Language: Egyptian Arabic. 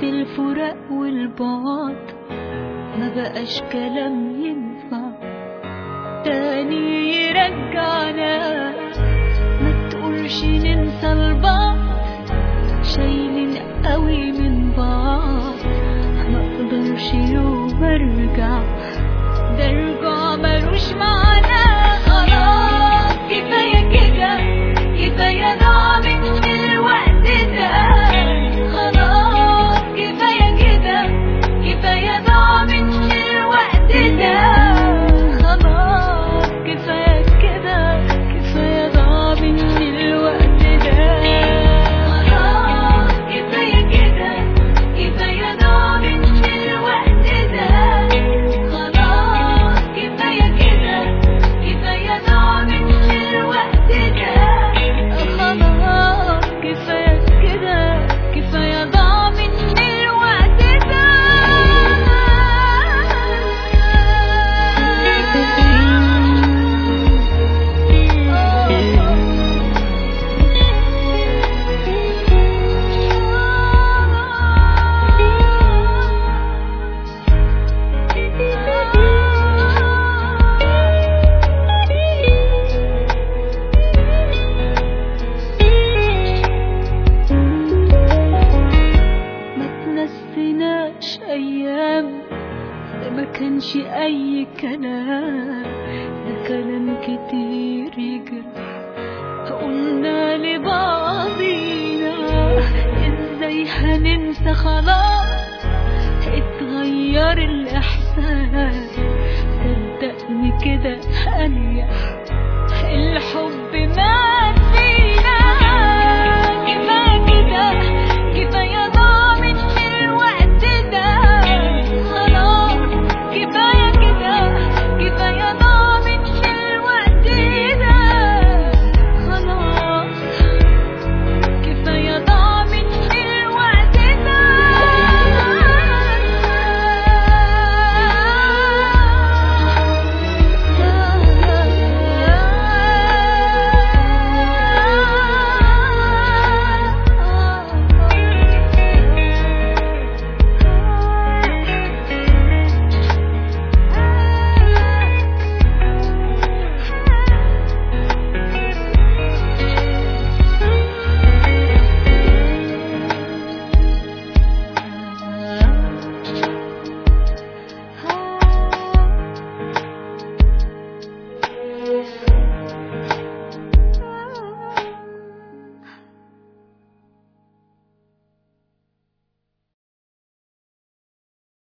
الفراق والبعد ما بقاش كلام ينفع تاني يرجعنا ما تقولش ننسى البعض شايلين قوي من بعض ما اقدرش يوم ارجع ده رجوع ملوش معنى خلاص كفايه كده كفايه ضاع مني الوقت ده خلاص كفايه كده كفايه ضاع مني الوقت ده خلاص كفايه كده كفايه ضاع مني الوقت ده خلاص كفايه كده كفايه ضاع مني الوقت ده خلاص كفايه كده كفايه ضاع مني الوقت ده خلاص كفايه كده كفايه ضاع مني الوقت ما تنسيناش ايام ده ما كانش اي كلام ده كلام كتير يجرح قلنا لبعضينا ازاي هننسى خلاص اتغير الاحساس صدقني كده اريح الحب ما